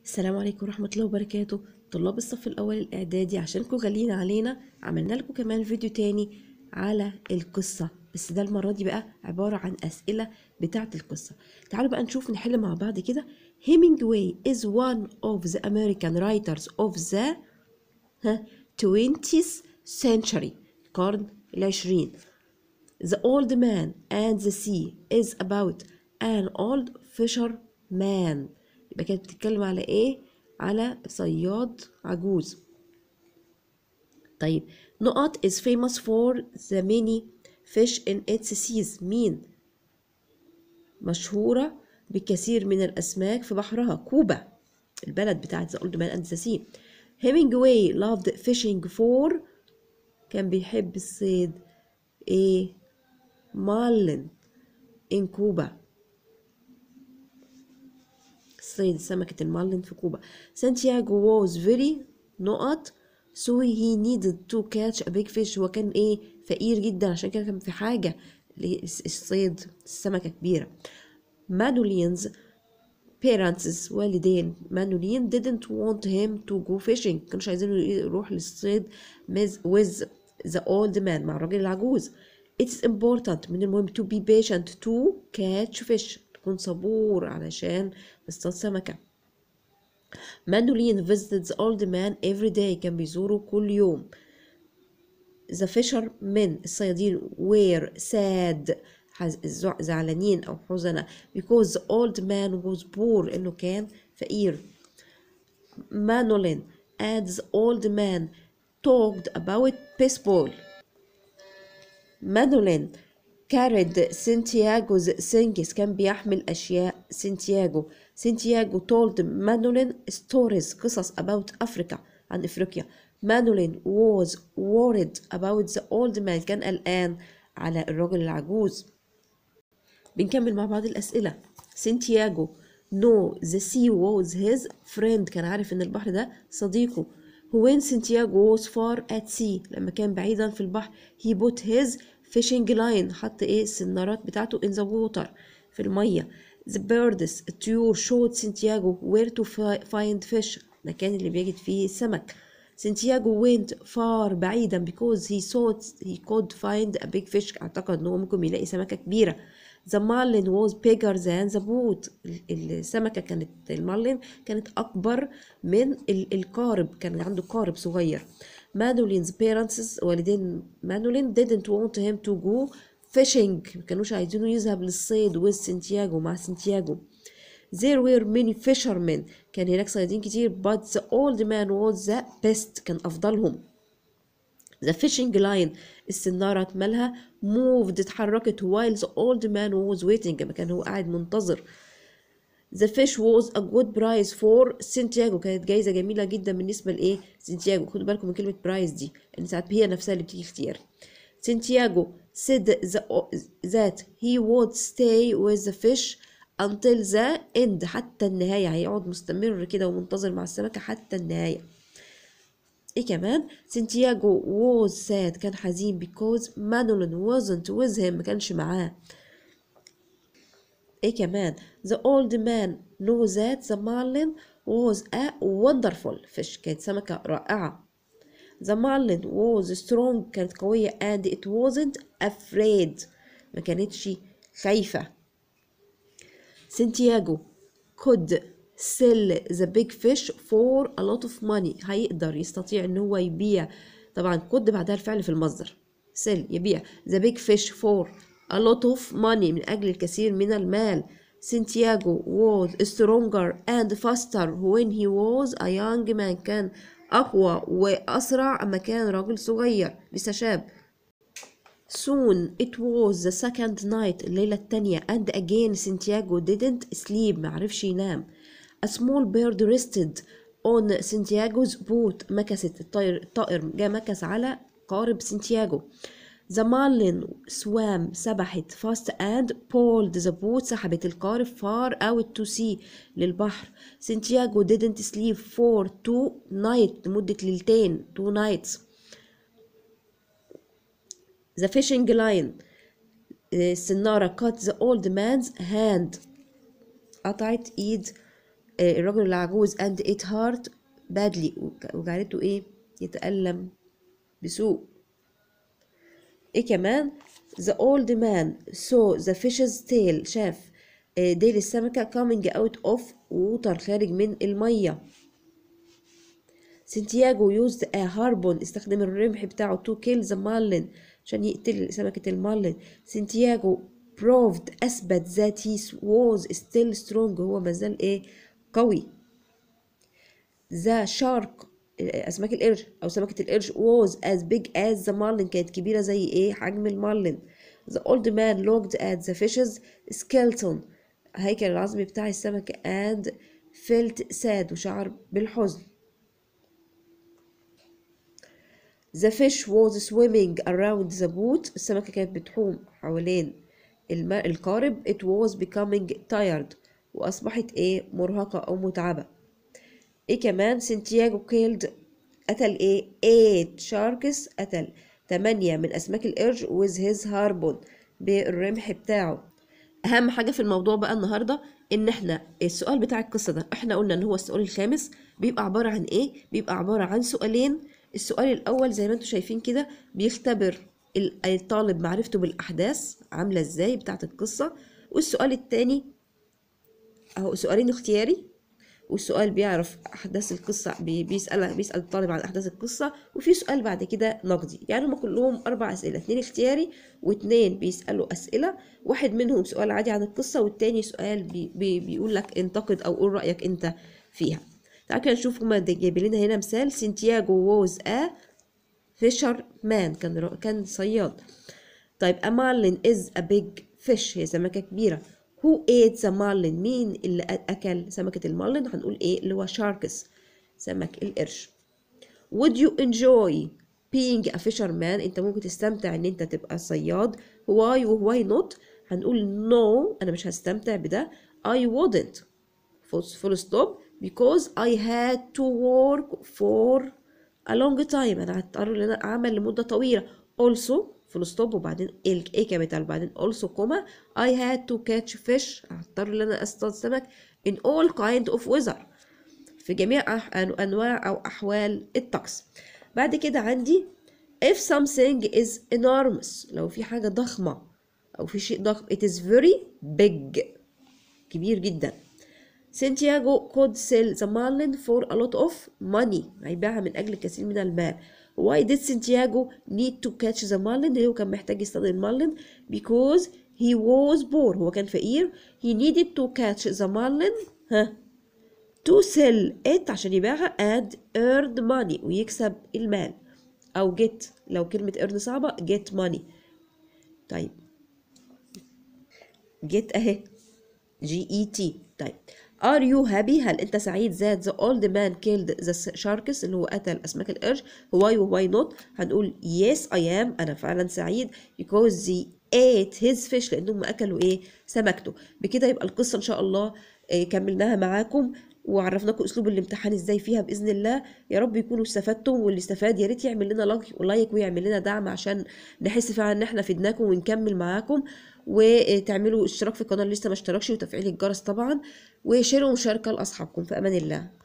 السلام عليكم ورحمة الله وبركاته طلاب الصف الأول الإعدادي عشانكم غاليين علينا عملنا لكم كمان فيديو تاني على القصة بس ده المرة دي بقى عبارة عن أسئلة بتاعة القصة تعالوا بقى نشوف نحل مع بعض كده Hemingway is one of the American writers of the ها 20th century القرن العشرين The old man and the sea is about an old fisherman يبقى كانت بتتكلم على ايه على صياد عجوز طيب نقط is famous for the many fish in its seas مين مشهورة بكثير من الأسماك في بحرها كوبا البلد بتاعت the old man and the sea Hemingway loved fishing for كان بيحب الصيد ايه مارلين in كوبا صيد سمكة المارلين في كوبا سانتياغو was very نقط so he needed to catch a big fish هو كان ايه فقير جدا عشان كده كان في حاجة للصيد السمكة كبيرة مانولينز parents والدين مانولين didn't want him to go fishing كانوش عايزينه يروح للصيد with the old man مع الراجل العجوز it's important من المهم to be patient to catch fish تكون صبور علشان تصطاد سمكة مانولين visited the old man every day كان بيزوره كل يوم the fishermen الصيادين were sad زعلانين أو حزنة because the old man was poor إنه كان فقير مانولين and the old man talked about baseball مانولين carried سانتياغو's things كان بيحمل أشياء سانتياغو سانتياغو told مانولين stories قصص about أفريقيا عن إفريقيا مانولين was worried about the old man كان قلقان على الرجل العجوز بنكمل مع بعض الأسئلة سانتياغو no the sea was his friend كان عارف إن البحر ده صديقه when سانتياغو was far at sea لما كان بعيدا في البحر he put his fishing line حط ايه السنارات بتاعته in the water في المية the birds الطيور showed سانتياغو where to find fish المكان اللي بيجد فيه السمك سانتياغو went far بعيدا because he thought he could find a big fish اعتقد ان هو ممكن يلاقي سمكة كبيرة the marlin was bigger than the boat السمكة كانت المارلين كانت أكبر من القارب كان عنده قارب صغير مانولين's parents والدين مانولين didn't want him to go fishing كانوش عايزينه يذهب للصيد with سانتياغو مع سانتياغو there were many fishermen كان هناك صيادين كتير but the old man was the best كان أفضلهم the fishing line السنارة مالها moved اتحركت while the old man was waiting لما كان هو قاعد منتظر The fish was a good price for سانتياغو كانت جايزة جميلة جدا بالنسبة لإيه سانتياغو خدوا بالكم من كلمة برايس دي لأن ساعات هي نفسها اللي بتيجي اختياري سانتياغو said the, that he would stay with the fish until the end حتى النهاية هيقعد مستمر كده ومنتظر مع السمكة حتى النهاية ايه كمان سانتياغو was sad كان حزين because مانولين wasn't with him ما كانش معاه ايه كمان the old man know that the marlin was a wonderful fish كانت سمكة رائعة the marlin was strong كانت قوية and it wasn't afraid ما كانتش خايفة سانتياغو could sell the big fish for a lot of money هيقدر يستطيع ان هو يبيع طبعا كود بعدها الفعل في المصدر sell يبيع the big fish for a lot of money من أجل الكثير من المال سانتياغو was stronger and faster when he was a young man كان أقوى وأسرع أما كان راجل صغير لسه شاب soon it was the second night الليلة التانية and again سانتياغو didn't sleep معرفش ينام a small bird rested on سانتياغو's boat مكست الطائر الطائر جاء مكس على قارب سانتياغو The marlin swam سبحت fast and pulled the boat سحبت القارب far out to sea للبحر سانتياغو didn't sleep for two nights لمدة ليلتين two nights The fishing line السنارة cut the old man's hand قطعت ايد آه، الرجل العجوز and it hurt badly وك- وجعلته ايه يتألم بسوء ايه كمان the old man saw the fish's tail شاف آه، ديل السمكة coming out of water خارج من المية سنتياجو used a harpoon استخدم الرمح بتاعه to kill the marlin عشان يقتل سمكة المارلين سنتياجو proved أثبت that he was still strong هو مازال ايه قوي the shark أسماك القرش أو سمكة القرش was as big as the marlin كانت كبيرة زي إيه حجم المارلين the old man looked at the fish's skeleton هيكل العظمي بتاع السمكة and felt sad وشعر بالحزن The fish was swimming around the boat السمكة كانت بتحوم حوالين الماء القارب it was becoming tired وأصبحت إيه مرهقة أو متعبة ايه كمان سنتياجو كيلد قتل ايه 8 شاركس قتل 8 من اسماك القرش with his هاربون بالرمح بتاعه اهم حاجه في الموضوع بقى النهارده ان احنا السؤال بتاع القصه ده احنا قلنا ان هو السؤال الخامس بيبقى عباره عن ايه بيبقى عباره عن سؤالين السؤال الاول زي ما انتم شايفين كده بيختبر ال- الطالب معرفته بالاحداث عامله ازاي بتاعه القصه والسؤال التاني اهو سؤالين اختياري والسؤال بيعرف احداث القصه بي- بيسال بيسال الطالب عن احداث القصه وفي سؤال بعد كده نقدي يعني هم كلهم اربع اسئله اتنين اختياري واتنين بيسالوا اسئله واحد منهم سؤال عادي عن القصه والتاني سؤال بي بي بيقول لك انتقد او قول رايك انت فيها تعال كده نشوف هما ده جايبين لنا هنا مثال سنتياجو ووز ا فيشر مان كان را- كان صياد طيب a marlin is a big fish هي سمكة كبيرة who ate the marlin مين اللي أ- أكل سمكة المارلين هنقول إيه اللي هو sharks سمك القرش would you enjoy being a fisherman انت ممكن تستمتع ان انت تبقى صياد why و why not هنقول no انا مش هستمتع بده I wouldn't full full stop because I had to work for a long time انا هضطر ان انا اعمل لمده طويله also فول ستوب وبعدين ال A كابيتال وبعدين also كوما I had to catch fish هضطر ان انا اصطاد سمك in all kind of weather في جميع أح- أن- انواع او احوال الطقس بعد كده عندي if something is enormous لو في حاجه ضخمه او في شيء ضخم it is very big كبير جدا سانتياغو could sell the marlin for a lot of money هيبيعها من أجل الكثير من المال why did Santiago need to catch the marlin ليه هو كان محتاج يصطاد المارلين because he was poor هو كان فقير he needed to catch the marlin ها to sell it عشان يبيعها and earn money ويكسب المال أو get لو كلمة earn صعبة get money طيب get أهي جي اي تي طيب Are you happy هل انت سعيد that the old man killed the sharks اللي هو قتل اسماك القرش why و why not هنقول yes I am انا فعلا سعيد because they ate his fish لانهم اكلوا ايه سمكته بكده يبقى القصه ان شاء الله إيه كملناها معاكم وعرفناكم اسلوب الامتحان ازاي فيها باذن الله يا رب يكونوا استفدتم واللي استفاد يا ريت يعمل لنا لايك ولايك ويعمل لنا دعم عشان نحس فعلا ان احنا فدناكم ونكمل معاكم وتعملوا اشتراك في القناه اللي لسه ما اشتركش وتفعيل الجرس طبعا وشيروا ومشاركه لاصحابكم في امان الله